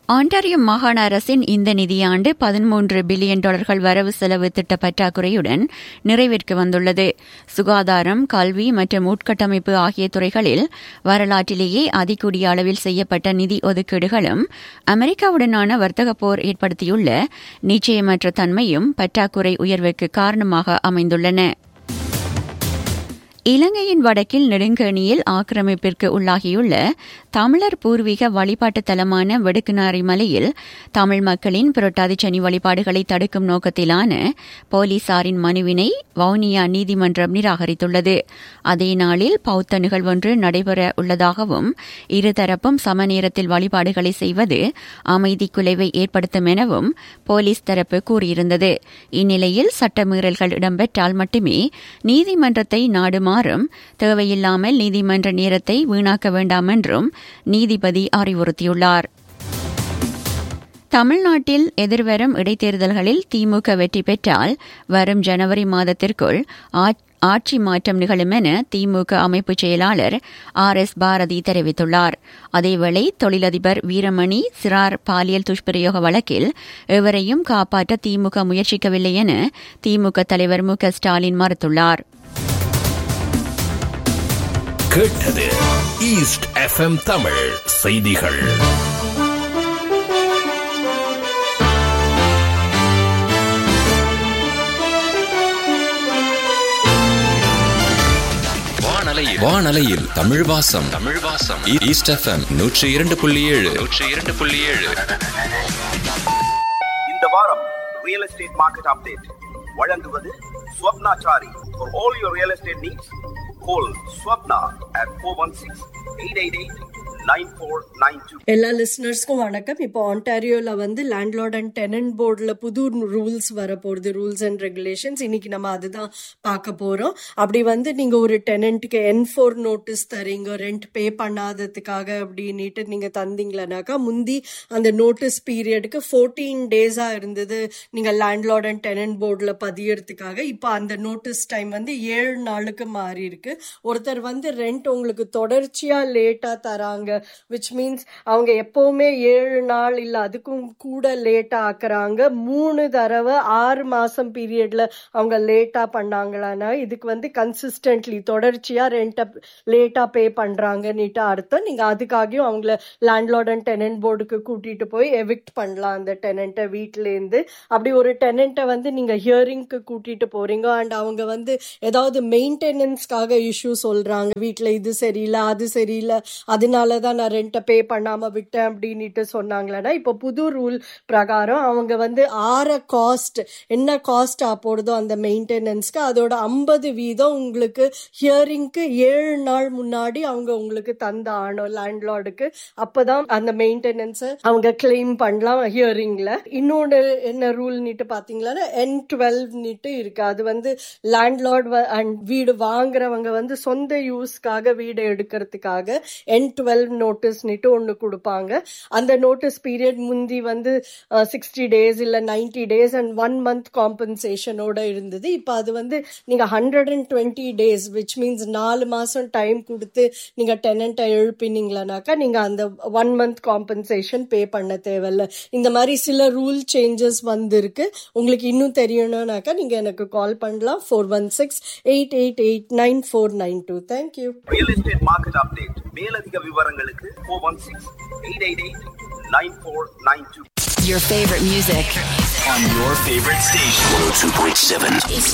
Ontario மாகாண அரசின் இந்த நிதியாண்டு பதிமூன்று பில்லியன் டாலர்கள் வரவு செலவு திட்ட பற்றாக்குறையுடன் நிறைவிற்கு வந்துள்ளது சுகாதாரம் கல்வி மற்றும் உட்கட்டமைப்பு ஆகிய துறைகளில் வரலாற்றிலேயே அதிகூடிய அளவில் செய்யப்பட்ட நிதி ஒதுக்கீடுகளும் அமெரிக்காவுடனான வர்த்தக போர் ஏற்படுத்தியுள்ள நிச்சயமற்ற தன்மையும் பற்றாக்குறை உயர்வுக்கு காரணமாக அமைந்துள்ளன இலங்கையின் வடக்கில் நெடுங்கணியில் ஆக்கிரமிப்பிற்கு உள்ளாகியுள்ள தமிழர் பூர்வீக வழிபாட்டு தலமான வெடுக்குநாரி மலையில் தமிழ் மக்களின் புரட்டாதி சனி வழிபாடுகளை தடுக்கும் நோக்கத்திலான போலீசாரின் மனுவினை வவுனியா நீதிமன்றம் நிராகரித்துள்ளது அதே நாளில் பௌத்த நிகழ்வொன்று நடைபெற உள்ளதாகவும் இருதரப்பும் சம நேரத்தில் வழிபாடுகளை செய்வது அமைதி குலைவை ஏற்படுத்தும் எனவும் போலீஸ் தரப்பு கூறியிருந்தது இந்நிலையில் சட்டமீறல்கள் இடம்பெற்றால் மட்டுமே நீதிமன்றத்தை நாடுமாறும் தேவையில்லாமல் நீதிமன்ற நேரத்தை வீணாக்க வேண்டாம் என்றும் நீதிபதி அறிவுறுத்தியுள்ளார் தமிழ்நாட்டில் எதிர்வரும் இடைத்தேர்தல்களில் திமுக வெற்றி பெற்றால் வரும் ஜனவரி மாதத்திற்குள் ஆட்சி மாற்றம் நிகழும் என திமுக அமைப்பு செயலாளர் ஆர் எஸ் பாரதி தெரிவித்துள்ளார் அதேவேளை தொழிலதிபர் வீரமணி சிறார் பாலியல் துஷ்பிரயோக வழக்கில் எவரையும் காப்பாற்ற திமுக முயற்சிக்கவில்லை என திமுக தலைவர் மு க ஸ்டாலின் மறுத்துள்ளார் கேட்டது ஈஸ்ட் எஃப்எம் தமிழ் செய்திகள் வானலையில் வானலையில் தமிழ் வாசம் தமிழ் வாசம் ஈஸ்ட் எஃப்எம் நூற்றி இரண்டு புள்ளி ஏழு நூற்றி இரண்டு புள்ளி ஏழு இந்த வாரம் ரியல் எஸ்டேட் மார்க்கெட் அப்டேட் வழங்குவது Swapnachari for all your real estate needs call Swapna at four one six eight eight eight எல்லா லிஸ்னர்ஸ்க்கும் வணக்கம் இப்போ ஆன்டாரியோல வந்து லேண்ட்லார்ட் அண்ட் டெனன்ட் போர்டில் புது ரூல்ஸ் வரப்போகுது ரூல்ஸ் அண்ட் ரெகுலேஷன்ஸ் இன்னைக்கு நம்ம அதுதான் பார்க்க போறோம் அப்படி வந்து நீங்க ஒரு டெனண்ட்டுக்கு என் ஃபோர் நோட்டீஸ் தரீங்க ரெண்ட் பே பண்ணாததுக்காக அப்படின்ட்டு நீங்க தந்தீங்களனாக்கா முந்தி அந்த நோட்டீஸ் பீரியடுக்கு ஃபோர்டீன் டேஸா இருந்தது நீங்க லேண்ட்லார்ட் அண்ட் டெனன்ட் போர்டில் பதியறதுக்காக இப்போ அந்த நோட்டீஸ் டைம் வந்து ஏழு நாளுக்கு மாறி இருக்கு ஒருத்தர் வந்து ரெண்ட் உங்களுக்கு தொடர்ச்சியா லேட்டா தராங்க விச் மீன்ஸ் அவங்க எப்பவுமே ஏழு நாள் இல்ல அதுக்கும் கூட லேட்டா ஆக்குறாங்க மூணு தடவை ஆறு மாசம் பீரியட்ல அவங்க லேட்டா பண்ணாங்களான்னா இதுக்கு வந்து கன்சிஸ்டன்ட்லி தொடர்ச்சியா ரெண்ட்டை லேட்டா பே பண்றாங்கன்னுட்டு அர்த்தம் நீங்க அதுக்காகவும் அவங்கள லேண்ட்லார்ட் அண்ட் டெனன்ட் போர்டுக்கு கூட்டிட்டு போய் எவிக்ட் பண்ணலாம் அந்த டெனண்ட்டை வீட்டுல இருந்து அப்படி ஒரு டெனண்ட்டை வந்து நீங்க ஹியரிங்க்கு கூட்டிட்டு போறீங்க அண்ட் அவங்க வந்து ஏதாவது மெயின்டெனன்ஸ்க்காக இஷ்யூ சொல்றாங்க வீட்டுல இது சரியில்லை அது சரியில்லை அதனால தான் நான் ரெண்ட்டை பே பண்ணாம விட்டேன் அப்படின்ட்டு சொன்னாங்களேன்னா இப்போ புது ரூல் பிரகாரம் அவங்க வந்து ஆற காஸ்ட் என்ன காஸ்ட் போடுதோ அந்த மெயின்டெனன்ஸ்க்கு அதோட ஐம்பது வீதம் உங்களுக்கு ஹியரிங்க்கு ஏழு நாள் முன்னாடி அவங்க உங்களுக்கு தந்த ஆனோம் லேண்ட்லார்டுக்கு அப்பதான் அந்த மெயின்டெனன்ஸை அவங்க கிளைம் பண்ணலாம் ஹியரிங்ல இன்னொன்று என்ன ரூல் நீட்டு பாத்தீங்களா என் டுவெல் நீட்டு இருக்கு அது வந்து லேண்ட்லார்ட் அண்ட் வீடு வாங்குறவங்க வந்து சொந்த யூஸ்க்காக வீடு எடுக்கிறதுக்காக என் டுவெல் நோட்டீஸ்னுட்டு ஒன்று கொடுப்பாங்க அந்த நோட்டீஸ் பீரியட் முந்தி வந்து சிக்ஸ்டி டேஸ் இல்லை ninety days and one month காம்பன்சேஷனோட இருந்தது இப்போ அது வந்து நீங்கள் hundred and twenty days which means நாலு மாதம் டைம் கொடுத்து நீங்கள் டெனண்ட்டை எழுப்பினீங்களானாக்கா நீங்கள் அந்த ஒன் மந்த் காம்பன்சேஷன் பே பண்ண தேவையில்ல இந்த மாதிரி சில ரூல் சேஞ்சஸ் வந்திருக்கு உங்களுக்கு இன்னும் தெரியணும்னாக்கா நீங்கள் எனக்கு கால் பண்ணலாம் four one six eight eight eight nine four nine two thank you real estate market update மேலதிக விவரங்களுக்கு four one six eight eight eight nine four nine two Your favorite music. On your favorite station. 102.7